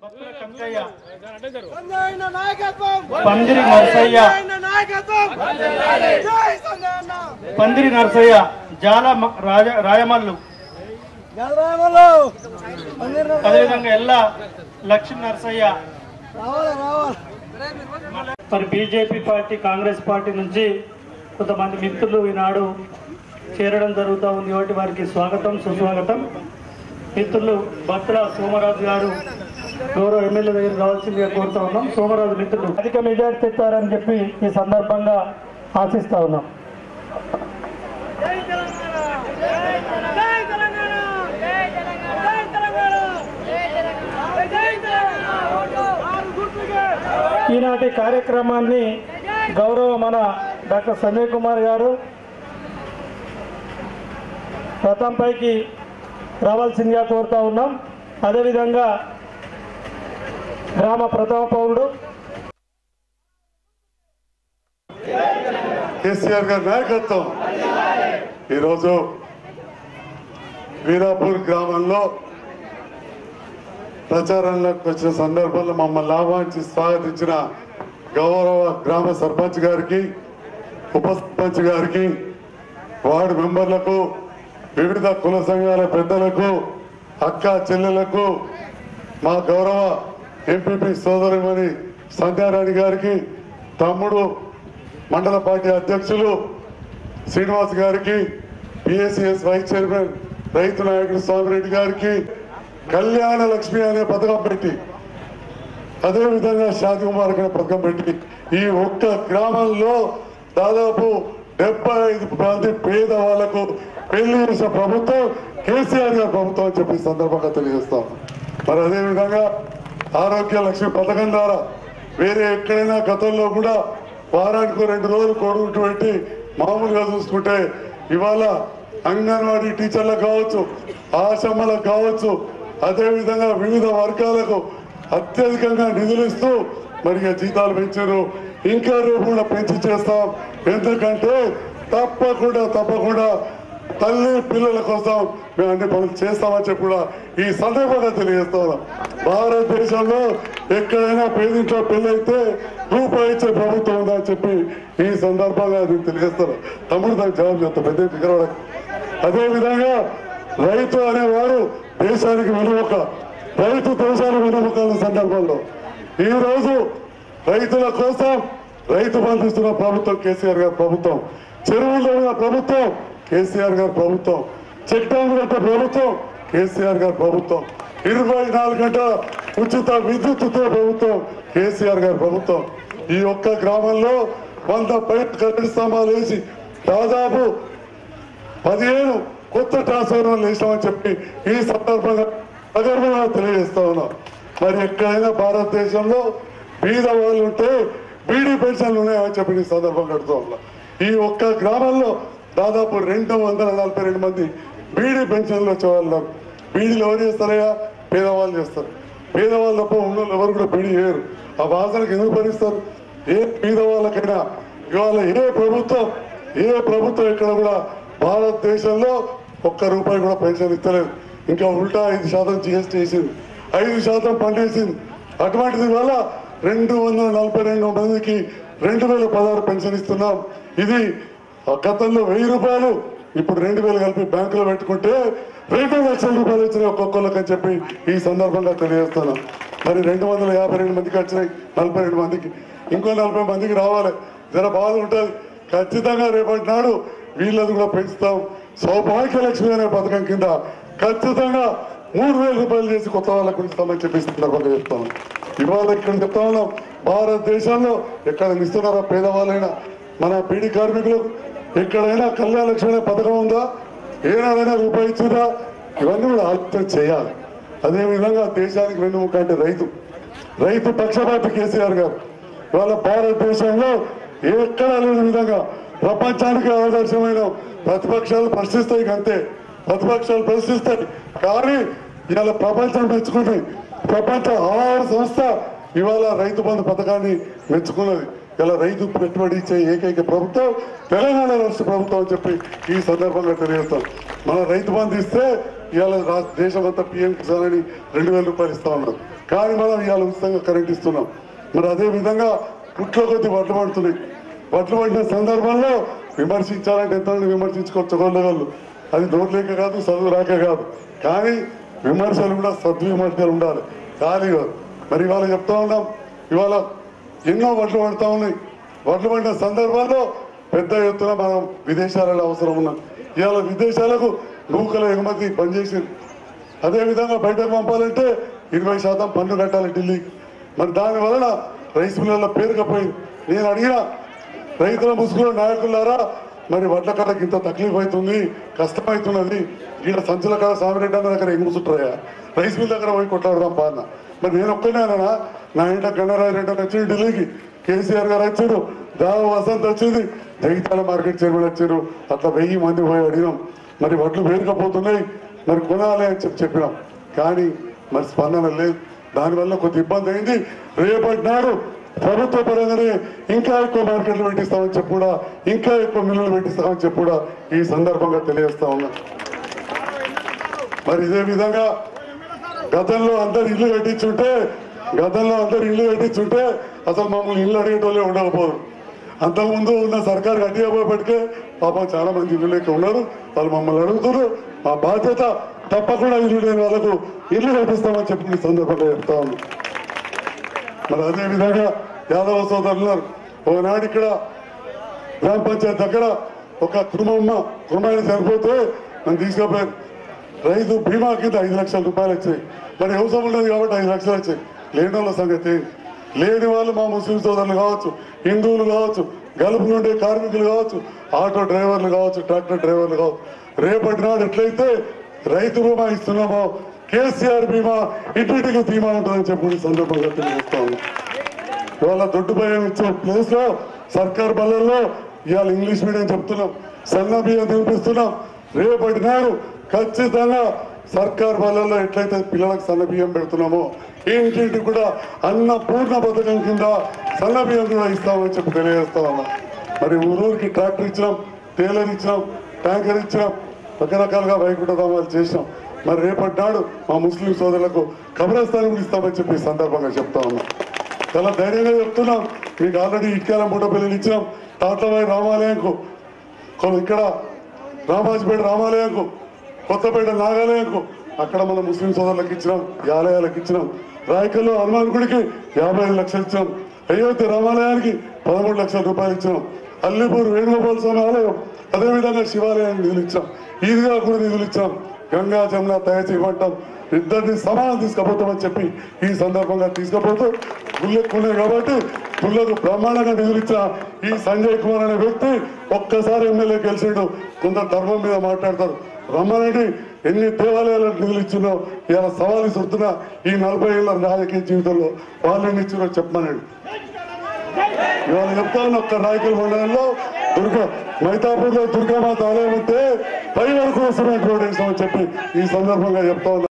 భక్తుల కనకయ్య సంజయన నాయకత్వం పందిరి నరసయ్య సంజయన నాయకత్వం జై సంజయన పందిరి నరసయ్య జాల మ- రాజ రాయమల్లు గదరామలో మందిరం అదేవిధంగా ఎల్లా లక్ష్మీ నరసయ్య రావాలి రావాలి మరి బీజేపీ పార్టీ కాంగ్రెస్ పార్టీ నుంచి కొంతమంది మిత్రులు ఈనాడు చేరడం జరుగుతూ ఉంది కాబట్టి వారికి స్వాగతం సుస్వాగతం మిత్రులు భద్ర సోమరాజు గారు గౌరవ ఎమ్మెల్యే దగ్గర రావాల్సిందిగా కోరుతా ఉన్నాం సోమరాజు మిత్రులు అధిక మెజార్టీ తెచ్చారని చెప్పి ఈ సందర్భంగా ఆశిస్తా ఉన్నాం జై తెలంగాణ జై తెలంగాణ జై తెలంగాణ జై తెలంగాణ జై తెలంగాణ జై తెలంగాణ ఆరు గుర్తుకే ఈనాటి కార్యక్రమాన్ని గౌరవ మన డాక్టర్ సంజయ్ కుమార్ గారు రథంపైకి రావాల్సిందిగా కోరుతా ఉన్నాం అదేవిధంగా గ్రామ ప్రథమ పౌరుడు కేసీఆర్ గారి నాయకత్వం ఈరోజు వీరాపూర్ గ్రామంలో ప్రచారంలోకి వచ్చిన సందర్భంలో మమ్మల్ని ఆహ్వానించి స్వాగతించిన గౌరవ గ్రామ సర్పంచ్ గారికి ఉప సర్పంచ్ గారికి వార్డు మెంబర్లకు వివిధ కుల సంఘాల పెద్దలకు అక్క చెల్లెలకు మా గౌరవ ఎంపీపీ సోదరిమణి సంధ్యారాణి గారికి తమ్ముడు మండల పార్టీ అధ్యక్షులు శ్రీనివాస్ గారికి పిఎస్సిఎస్ వైస్ చైర్మన్ రైతు నాయకుడు స్వామిరెడ్డి గారికి కళ్యాణ లక్ష్మి అనే పథకం పెట్టి అదే విధంగా శాంతి కుమార్ అనే పథకం పెట్టి ఈ ఒక్క గ్రామంలో దాదాపు డెబ్బై ఐదు మంది పేద వాళ్లకు పెళ్లి చేసిన ప్రభుత్వం కేసీఆర్ గారి ప్రభుత్వం అని చెప్పి ఈ సందర్భంగా తెలియజేస్తాం మరి అదే విధంగా ఆరోగ్య లక్ష్మి పథకం ద్వారా వేరే ఎక్కడైనా గతంలో కూడా వారానికి రెండు రోజులు కొడుకుంటూ పెట్టి మామూలుగా చూసుకుంటే ఇవాళ అంగన్వాడీ టీచర్లకు కావచ్చు ఆశమ్మలకు కావచ్చు అదే విధంగా వివిధ వర్గాలకు అత్యధికంగా నిధులు ఇస్తూ మరి ఇక జీతాలు పెంచారు ఇంకా రేపు కూడా పెంచి చేస్తాం ఎందుకంటే తప్పకుండా తప్పకుండా తల్లి పిల్లల కోసం మేము అన్ని పనులు చేస్తామని చెప్పి కూడా ఈ సందర్భంగా తెలియజేస్తా ఉన్నాం భారతదేశంలో ఎక్కడైనా పేదింట్లో పెళ్ళైతే రూపాయి ఇచ్చే ప్రభుత్వం ఉందని చెప్పి ఈ సందర్భంగా నేను తెలియజేస్తాను తమ్ముడు దానికి జవాబు చెప్తా పెద్ద పిల్లవాడకు అదే విధంగా రైతు అనేవాడు దేశానికి వెనుముక రైతు దేశానికి వెనుముక అనే సందర్భంలో ఈ రోజు రైతుల కోసం రైతు బంధిస్తున్న ప్రభుత్వం కేసీఆర్ గారి ప్రభుత్వం చెరువుల్లో ఉన్న ప్రభుత్వం కేసీఆర్ గారి ప్రభుత్వం చెక్ డ్యామ్ కట్టే ప్రభుత్వం కేసీఆర్ గారి ప్రభుత్వం ఇరవై నాలుగు గంటల ఉచిత విద్యుత్తుతో ప్రభుత్వం కేసీఆర్ గారి ప్రభుత్వం ఈ ఒక్క గ్రామంలో వంద పైప్ కరెంట్ స్తంభాలు వేసి దాదాపు పదిహేను కొత్త ట్రాన్స్ఫార్మర్లు వేసామని చెప్పి ఈ సందర్భంగా సగర్భంగా తెలియజేస్తా ఉన్నాం మరి ఎక్కడైనా భారతదేశంలో బీద వాళ్ళు ఉంటే బీడీ పెన్షన్లు ఉన్నాయని చెప్పి ఈ సందర్భంగా అడుగుతా ఉన్నాం ఈ ఒక్క గ్రామంలో దాదాపు రెండు వందల నలభై రెండు మంది బీడీ పెన్షన్లు వచ్చేవాళ్ళు ఉన్నారు. బీడీలు ఎవరు చేస్తారయ్యా పేదవాళ్ళు చేస్తారు పేదవాళ్ళు తప్ప ఉన్న ఎవరు కూడా బీడీ చేయరు ఆ వాసనకి ఎందుకు భరిస్తారు ఏ పేదవాళ్ళకైనా ఇవాళ ఏ ప్రభుత్వం ఏ ప్రభుత్వం ఇక్కడ కూడా భారతదేశంలో ఒక్క రూపాయి కూడా పెన్షన్ ఇస్తలేదు ఇంకా ఉల్టా ఐదు శాతం జిఎస్టీ వేసింది ఐదు శాతం పండేసింది అటువంటిది వల్ల రెండు వందల నలభై రెండు మందికి రెండు వేల పదహారు పెన్షన్ ఇస్తున్నాం ఇది ఆ గతంలో వెయ్యి రూపాయలు ఇప్పుడు రెండు వేలు కలిపి బ్యాంకులో పెట్టుకుంటే రెండు లక్షల రూపాయలు వచ్చినాయి ఒక్కొక్కరికి అని చెప్పి ఈ సందర్భంగా తెలియజేస్తున్నాం మరి రెండు వందల యాభై రెండు మందికి వచ్చినాయి నలభై రెండు మందికి ఇంకో నలభై మందికి రావాలి జర బాధ ఉంటుంది ఖచ్చితంగా రేపటి నాడు వీళ్ళది కూడా పెంచుతాం సౌభాగ్య లక్ష్మి అనే పథకం కింద ఖచ్చితంగా మూడు వేల రూపాయలు చేసి కొత్త వాళ్ళకు ఇస్తామని చెప్పి ఈ సందర్భంగా చెప్తాను ఇవాళ ఇక్కడ చెప్తా ఉన్నాం భారతదేశంలో ఎక్కడ ఇస్తున్నారా పేదవాళ్ళైనా మన పీడి కార్మికులకు ఎక్కడైనా కళ్యాణ లక్ష్మి అనే పథకం ఉందా ఏనాడైనా రూపాయి ఇచ్చిందా ఇవన్నీ కూడా ఆలోచన చేయాలి అదేవిధంగా దేశానికి వెన్నుముక అంటే రైతు రైతు పక్షపాతి కేసీఆర్ గారు ఇవాళ భారతదేశంలో ఎక్కడా లేని విధంగా ప్రపంచానికి ఆదర్శమైన ప్రతిపక్షాలు ప్రశ్నిస్తాయి అంతే ప్రతిపక్షాలు ప్రశ్నిస్తాయి కానీ ఇవాళ ప్రపంచం మెచ్చుకుంది ప్రపంచ ఆహార సంస్థ ఇవాళ రైతు బంధు పథకాన్ని మెచ్చుకున్నది ఇలా రైతు పెట్టుబడి ఇచ్చే ఏకైక ప్రభుత్వం తెలంగాణ రాష్ట్ర ప్రభుత్వం అని చెప్పి ఈ సందర్భంగా తెలియజేస్తాం మన రైతు బంధు ఇస్తే ఇవాళ రా- దేశం అంతా పిఎం కిసాన్ అని రెండు వేల రూపాయలు ఇస్తా ఉన్నారు కానీ మనం ఇవాళ ఉచితంగా కరెంట్ ఇస్తున్నాం మరి అదే విధంగా పుట్ల కొద్ది వడ్లు పడుతున్నాయి వడ్లు పడిన సందర్భంలో విమర్శించాలంటే ఎంత విమర్శించుకోవచ్చు ఒకళ్ళు అది నోట్లేక కాదు చదువు రాక కాదు కానీ విమర్శలు కూడా సద్విమర్శలు ఉండాలి ఖాళీ కాదు మరి ఇవాళ చెప్తా ఉన్నాం ఇవాళ ఎన్నో వడ్లు పడతా ఉన్నాయి వడ్లు పడిన సందర్భాల్లో పెద్ద ఎత్తున మనం విదేశాలలో అవసరం ఉన్నాం ఇవాళ విదేశాలకు నూకల ఎగుమతి బంద్ చేసింది అదే విధంగా బయటకు పంపాలంటే ఇరవై శాతం పన్ను కట్టాలి ఢిల్లీకి మరి దాని వలన రైస్ మిల్లర్ల పేరుకపోయింది నేను అడిగిన రైతుల ముసుగులో నాయకులారా మరి వడ్ల కళ్ళకి ఇంత తక్లీఫ్ అవుతుంది కష్టమవుతున్నది ఈడ సంచుల కాడ సామిరెడ్డి అన్న దగ్గర ఎంగు చుట్టరయ్యా రైస్ మిల్ దగ్గర పోయి కొట్లాడదాం పాన్న మరి నేను ఒక్కనేనా నా ఇంట గణరాజ్ రెడ్డి అని వచ్చింది ఢిల్లీకి కేసీఆర్ గారు వచ్చారు దావ వసంత్ వచ్చింది జగిత్యాల మార్కెట్ చైర్మన్ వచ్చారు అట్లా వెయ్యి మంది పోయి అడిగినాం మరి వడ్లు వేరుకపోతున్నాయి మరి కొనాలి అని చెప్పి చెప్పినాం కానీ మరి స్పందన లేదు దానివల్ల కొంత ఇబ్బంది అయింది రేపటి నాడు ప్రభుత్వ పరంగానే ఇంకా ఎక్కువ మార్కెట్లు పెట్టిస్తామని చెప్పి కూడా ఇంకా ఎక్కువ మిల్లులు పెట్టిస్తామని చెప్పి కూడా ఈ సందర్భంగా తెలియజేస్తా ఉన్నా మరి ఇదే విధంగా గతంలో అందరు ఇల్లు కట్టించుంటే గతంలో అందరు ఇల్లు కట్టించుంటే అసలు మమ్మల్ని ఇల్లు అడిగేటోళ్ళే ఉండకపోదు అంతకుముందు ఉన్న సర్కారు కట్టిపోయేపటికే పాపం చాలా మంది ఇల్లు లేక ఉన్నారు వాళ్ళు మమ్మల్ని అడుగుతారు మా బాధ్యత తప్పకుండా ఇల్లు లేని వాళ్ళకు ఇల్లు కట్టిస్తామని చెప్పి ఈ సందర్భంగా చెప్తా ఉన్నాం మరి అదే విధంగా యాదవ సోదరులు ఉన్నారు. ఒకనాడు ఇక్కడ గ్రామ పంచాయతీ దగ్గర ఒక కుటుంబమ్మ కుటుంబాన్ని చనిపోతే నన్ను తీసుకుపోయారు రైతు బీమా కింద ఐదు లక్షల రూపాయలు వచ్చాయి మరి వ్యవసాయం ఉండదు కాబట్టి ఐదు లక్షలు వచ్చాయి లేని వాళ్ళ సంగతి ఏంటి? లేని వాళ్ళు మా ముస్లిం సోదరులు కావచ్చు హిందువులు కావచ్చు గల్ఫ్ నుండి కార్మికులు కావచ్చు ఆటో డ్రైవర్లు కావచ్చు ట్రాక్టర్ డ్రైవర్లు కావచ్చు రేపటి నాడు ఎట్లయితే రైతు బీమా ఇస్తున్నామో కేసీఆర్ బీమా ఇంటింటికి బీమా ఉంటుందని చెప్పి ఈ సందర్భంగా తెలియజేస్తా ఉన్నాం ఇవాళ దొడ్డు భయం ఇచ్చే ప్లేస్ లో సర్కార్ బళ్ళల్లో ఇవాళ ఇంగ్లీష్ మీడియం చెప్తున్నాం సన్న బియ్యం తినిపిస్తున్నాం రేపటి నాడు ఖచ్చితంగా సర్కార్ బళ్ళల్లో ఎట్లయితే పిల్లలకు సన్న బియ్యం పెడుతున్నామో ఇంటింటికి కూడా అన్న పూర్ణ పథకం కింద సన్న బియ్యం కూడా ఇస్తామని చెప్పి తెలియజేస్తా ఉన్నాం మరి ఊరూరికి ట్రాక్టర్ ఇచ్చినాం టేలర్ ఇచ్చినాం ట్యాంకర్ ఇచ్చినాం రకరకాలుగా వైకుంఠధామాలు చేసినాం మరి రేపటి నాడు మా ముస్లిం సోదరులకు కబ్రస్థానం కూడా ఇస్తామని చెప్పి ఈ సందర్భంగా చెప్తా ఉన్నాం చాలా ధైర్యంగా చెప్తున్నాం మీకు ఆల్రెడీ ఇటుకాలం మూట పిల్లలు ఇచ్చినాం తాతబాయి రామాలయంకు కొ- ఇక్కడ రామాజపేట రామాలయంకు కొత్తపేట నాగాలయంకు అక్కడ మన ముస్లిం సోదరులకు ఇచ్చినాం ఈ ఆలయాలకు ఇచ్చినాం రాయకల్లో హనుమాన్ గుడికి యాభై ఐదు లక్షలు ఇచ్చినాం అయోధ్య రామాలయానికి పదమూడు లక్షల రూపాయలు ఇచ్చినాం అల్లిపూర్ వేణుగోపాల స్వామి ఆలయం అదేవిధంగా శివాలయానికి నిధులు ఇచ్చాం ఈదిగా కూడా నిధులు ఇచ్చాం గంగా జమున దయచేసి ఇవ్వటం ఇద్దరిని సమానం తీసుకుపోతామని చెప్పి ఈ సందర్భంగా తీసుకుపోతూ గుళ్ళెక్కున్నాయి కాబట్టి గుళ్ళకు బ్రహ్మాండంగా నిధులు ఇచ్చిన ఈ సంజయ్ కుమార్ అనే వ్యక్తి ఒక్కసారి ఎమ్మెల్యే గెలిచిండు కొంత ధర్మం మీద మాట్లాడతారు రమ్మనండి ఎన్ని దేవాలయాలకు నిధులు ఇచ్చిందో ఇలా సవాలు ఇస్తున్నా ఈ నలభై ఏళ్ళ రాజకీయ జీవితంలో వాళ్ళు ఎన్ని ఇచ్చిందో చెప్పమనండి ఇవాళ చెప్తా ఉన్న ఒక్క నాయకుల మండలంలో దుర్గా మైతాపూర్లో దుర్గామాత ఆలయం ఉంటే పై వరకు సిమెంట్ రోడ్ వేసామని చెప్పి ఈ సందర్భంగా చెప్తా ఉన్నా